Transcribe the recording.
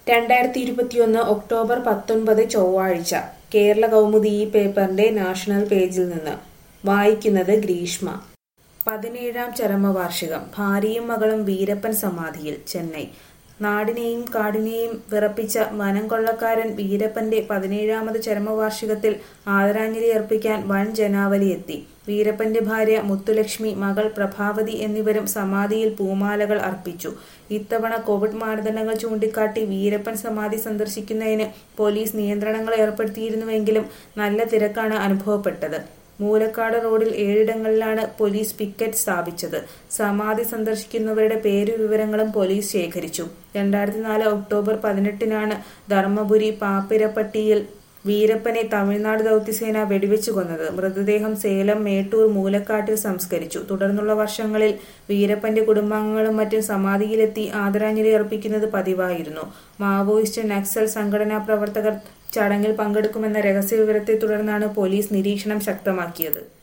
രണ്ടായിരത്തി ഇരുപത്തിയൊന്ന് ഒക്ടോബർ പത്തൊൻപത് ചൊവ്വാഴ്ച കേരള കൗമുദി ഈ പേപ്പറിന്റെ നാഷണൽ പേജിൽ നിന്ന് വായിക്കുന്നത് ഗ്രീഷ്മ പതിനേഴാം ചരമവാർഷികം ഭാര്യയും മകളും വീരപ്പൻ സമാധിയിൽ ചെന്നൈ നാടിനെയും കാടിനെയും വിറപ്പിച്ച വനം കൊള്ളക്കാരൻ വീരപ്പന്റെ പതിനേഴാമത് ചരമവാർഷികത്തിൽ ആദരാഞ്ജലി അർപ്പിക്കാൻ വൻ ജനാവലി എത്തി വീരപ്പന്റെ ഭാര്യ മുത്തുലക്ഷ്മി മകൾ പ്രഭാവതി എന്നിവരും സമാധിയിൽ പൂമാലകൾ അർപ്പിച്ചു ഇത്തവണ കോവിഡ് മാനദണ്ഡങ്ങൾ ചൂണ്ടിക്കാട്ടി വീരപ്പൻ സമാധി സന്ദർശിക്കുന്നതിന് പോലീസ് നിയന്ത്രണങ്ങൾ ഏർപ്പെടുത്തിയിരുന്നുവെങ്കിലും നല്ല തിരക്കാണ് അനുഭവപ്പെട്ടത് മൂലക്കാട് റോഡിൽ ഏഴിടങ്ങളിലാണ് പോലീസ് പിക്കറ്റ് സ്ഥാപിച്ചത് സമാധി സന്ദർശിക്കുന്നവരുടെ പേരു വിവരങ്ങളും പോലീസ് ശേഖരിച്ചു രണ്ടായിരത്തി നാല് ഒക്ടോബർ പതിനെട്ടിനാണ് ധർമ്മപുരി പാപ്പിരപ്പട്ടിയിൽ വീരപ്പനെ തമിഴ്നാട് ദൗത്യസേന വെടിവെച്ചു കൊന്നത് മൃതദേഹം സേലം മേട്ടൂർ മൂലക്കാട്ടിൽ സംസ്കരിച്ചു തുടർന്നുള്ള വർഷങ്ങളിൽ വീരപ്പന്റെ കുടുംബാംഗങ്ങളും മറ്റും സമാധിയിലെത്തി ആദരാഞ്ജലി അർപ്പിക്കുന്നത് പതിവായിരുന്നു മാവോയിസ്റ്റ് നക്സൽ സംഘടനാ പ്രവർത്തകർ ചടങ്ങിൽ പങ്കെടുക്കുമെന്ന രഹസ്യവിവരത്തെ തുടർന്നാണ് പോലീസ് നിരീക്ഷണം ശക്തമാക്കിയത്